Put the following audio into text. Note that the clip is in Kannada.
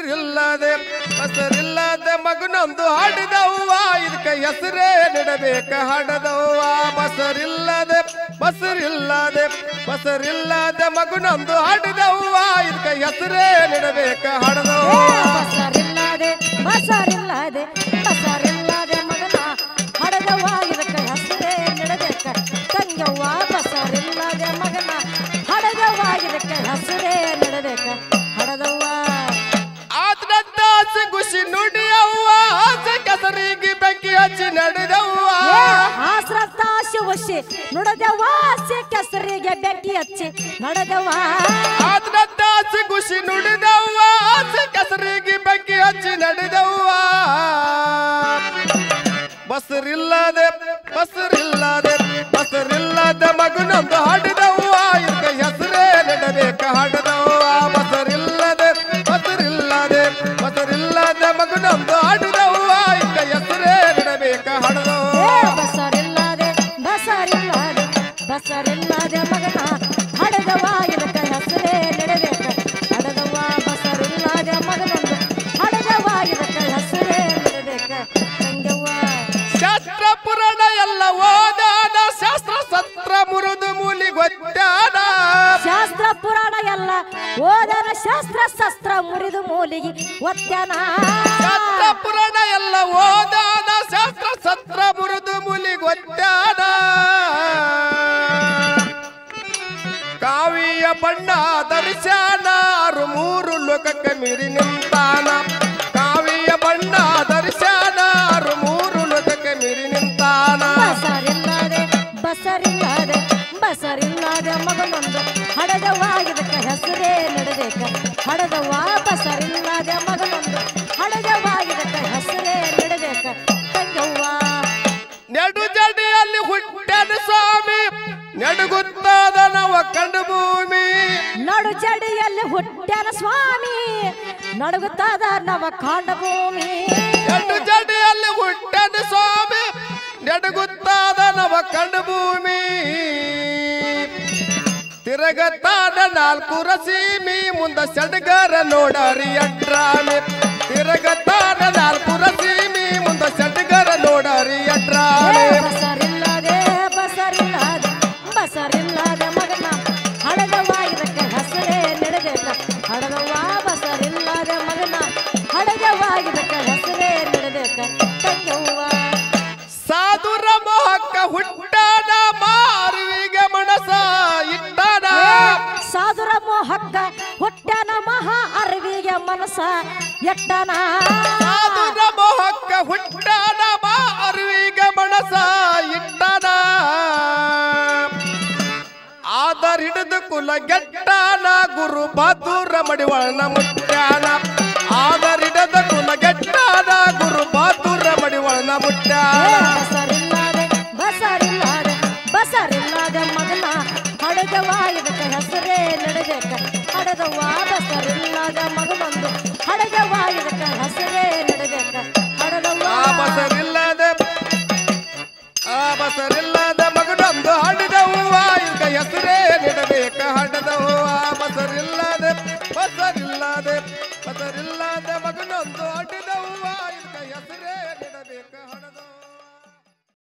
ಬಸರಿಲ್ಲದೆ ಬಸರಿಲ್ಲದೆ ಮಗನೊಂದು ಹಾಡಿದವ್ವ ಇದಕ್ಕೆ ಹೆಸರೇ ನೀಡಬೇಕ ಹಾಡದವ್ವ ಬಸರಿಲ್ಲದೆ ಬಸರಿಲ್ಲದೆ ಬಸರಿಲ್ಲದೆ ಮಗನೊಂದು ಹಾಡಿದವ್ವ ಇದಕ್ಕೆ ಹೆಸರೇ ನೀಡಬೇಕ ಹಾಡದವ್ವ ಬಸರಿಲ್ಲದೆ ಬಸರಿಲ್ಲದೆ ಬಸರಿಲ್ಲದೆ ಮಗನ ಹಡದವ್ವ ಇದಕ್ಕೆ ಹೆಸರೇ ನಿಡಬೇಕ ತಂಗವ್ವ ಬಸರಿಲ್ಲದೆ ಮಗನ ಹಡದವ್ವ ಇದಕ್ಕೆ ಹೆಸರೇ ನಿಡಬೇಕ ಹಡದವ್ವ ಆತನಂತ ಆಸೆ ಖುಷಿ ನುಡಿಯವ್ವ ಆಸೆ ಕಸರಿಗೆ ಬೆಂಕಿ ಹಚ್ಚಿ ನಡೆದವ್ವ ಆಶ್ರತ ಶಿವಶಿ ನುಡದವ್ವ ಆಸೆ ಕೆಸರಿಗೆ ಬೆಂಕಿ ಹಚ್ಚಿ ನಡೆದವ್ವ ಆತನಂತ ಆಸೆ ಖುಷಿ ನುಡಿದವ್ವ ಆಸೆ ಕಸರಿಗೆ ಬೆಂಕಿ ಹಚ್ಚಿ ನಡೆದವ್ವ ಬಸರಿಲ್ಲದೆ ಬಸರಿಲ್ಲದೆ ಬಸರಿಲ್ಲದೆ ಮಗನೊಂದು ಹಾಡಿದವ್ವ ಇದಕ್ಕೆ ಹೆಸರೇ ನೆಡಬೇಕ ಹಾಡದವ್ವ ಬಸರಿಲ್ಲದೆ ಬಸರಿಲ್ಲದೆ ಬಸರಿಲ್ಲದೆ ಮಗನೊಂದು ಹಾಡಿದವ್ವ ಇದಕ್ಕೆ ಹೆಸರೇ ನೆಡಬೇಕ ಏ ಹಾಡದವ್ವ ಬಸರಿಲ್ಲದೆ ಬಸರಿಲ್ಲದೆ ಬಸರಿಲ್ಲದೆ ಮಗನ ಹಡದವ ಇದಕ್ಕೆ ಹೆಸರೇ ನಡೆಬೇಕ ಹಡದವ ಬಸರಿಲ್ಲದೆ ಮಗನೊಂದು ಹಡದವ ಇದಕ್ಕೆ ಹೆಸರೇ ನಡೆಬೇಕ ತಂಗವ್ವ ಶಾಸ್ತ್ರ ಪುರಾಣ ಎಲ್ಲ ಓದಾದ ಶಾಸ್ತ್ರ ಸತ್ರ ಮುರಿದು ಮೂಲಿ ಗೊತ್ತಾದ ಶಾಸ್ತ್ರ ಪುರಾಣ ಎಲ್ಲ ಓದನ ಶಾಸ್ತ್ರ ಶಸ್ತ್ರ ಮುರಿದು ಮೂಲಿಗೆ ಒತ್ಯಾನ ಶಾಸ್ತ್ರ ಪುರಾಣ ಎಲ್ಲ ಓದಾದ ಶಾಸ್ತ್ರ ಸತ್ರ ಮುರಿದು ಮೂಲಿ ಗೊತ್ತಾದ ಕಾವಿಯ ಬಣ್ಣ ಧರಿಸ್ಯಾನ ಆರು ಮೂರು ಲೋಕಕ್ಕೆ ಮೀರಿ ನಿಂತಾನ ಕಾವಿಯ ಬಣ್ಣ ಧರಿಸ್ಯಾನ ಆರು ಮೂರು ಲೋಕಕ್ಕೆ ಮೀರಿ ನಿಂತಾನ ಬಸರಿಲ್ಲದೆ ಬಸರಿಲ್ಲದೆ ಬಸರಿಲ್ಲದೆ ಮಗನೊಂದು ಹಡದವ ಇದಕ್ಕೆ ಹೆಸರೇ ನಡೆಬೇಕ ಹಡದವ ಬಸರಿಲ್ಲದೆ ಮಗನೊಂದು ಹಡದವ ಇದಕ್ಕೆ ಹೆಸರೇ ನಡೆಬೇಕ ತಂಗವ್ವ ನೆಡು ಜಡಿಯಲ್ಲಿ ಹುಟ್ಟನ ಸ್ವಾಮಿ ನಡುಗುತ್ತಾದ ನವ ಕಂಡು ಭೂಮಿ ನಡು ಜಡಿಯಲ್ಲಿ ಹುಟ್ಟ್ಯಾನ ಸ್ವಾಮಿ ನಡುಗುತ್ತಾದ ನವ ಕಾಂಡ ಭೂಮಿ ನೆಡು ಜಡಿಯಲ್ಲಿ ಹುಟ್ಟನ ಸ್ವಾಮಿ ನಡುಗುತ್ತಾದ ನವ ಕಂಡು ಭೂಮಿ ತಿರಗತ್ತಾದ ನಾಲ್ಕು ರಸೀಮಿ ಮುಂದ ಸಡಗರ ನೋಡರಿ ಅಡ್ರಾಮಿ ತಿರಗತ್ತಾದ ನಾಲ್ಕು ರಸೀಮಿ ಮುಂದ ಸಡಗರ ನೋಡರಿ ಏ ಅಡ್ರಾಮಿ ಬಸರಿಲ್ಲದೆ ಬಸರಿಲ್ಲದೆ ಬಸರಿಲ್ಲದೆ ಮಗನ ಹಡದವ ಇದಕ್ಕೆ ಹೆಸರೇ ನಡೆಬೇಕ ಹಡದವ ಬಸರಿಲ್ಲದೆ ಮಗನ ಹಡದವ ಇದಕ್ಕೆ ಹೆಸರೇ ನಡೆಬೇಕ ತಂಗವ್ವ ಸಾಧುರ ಮೋಹಕ್ಕ ಹುಟ್ಟಾನ ಮಾರುವಿಗೆ ಮನಸ ಇಟ್ಟಾನ ಸಾಧುರ ಮೋಹಕ್ಕ ಹುಟ್ಟ್ಯಾನ ಮಹಾ ಅರಿವಿಗೆ ಮನಸ ಎಟ್ಟನ ಸಾಧುರ ಮೋಹಕ್ಕ ಹುಟ್ಟಾನ ಮಾರುವಿಗೆ ಮನಸ ಇಟ್ಟಾನ ಆದರ್ ಹಿಡಿದು ಕುಲ ಗೆಟ್ಟಾನ ಗುರು ಬಹದ್ದೂರ ಮಡಿವಳನ ಮುಟ್ಟಾನ ಆದರ್ ಹಿಡಿದ ಕುಲ ಗೆಟ್ಟಾನ ಗುರು ಬಹದ್ದೂರ ಮಡಿವಳನ ಏ ಮುಟ್ಟಾನ ಬಸರಿಲ್ಲದೆ ಬಸರಿಲ್ಲದೆ ಬಸರಿಲ್ಲದೆ ಮಗನ ಹಡದವ ಇದಕ್ಕೆ ಹೆಸರೇ ನಡೆಬೇಕ ಹಡದವ ಬಸರಿಲ್ಲದ ಮಗನೊಂದು ಹಡದವ ಇದಕ್ಕೆ ಹೆಸರೇ ನಡೆಬೇಕ ಹಡದವ ಆ ಬಸರಿಲ್ಲದೆ ಆ ಬಸರಿಲ್ಲದ ಮಗನೊಂದು ಹಾಡಿದವ್ವ ಈಗ ಹೆಸರೇ ನಿಡಬೇಕ ಹಾಡದವ್ವ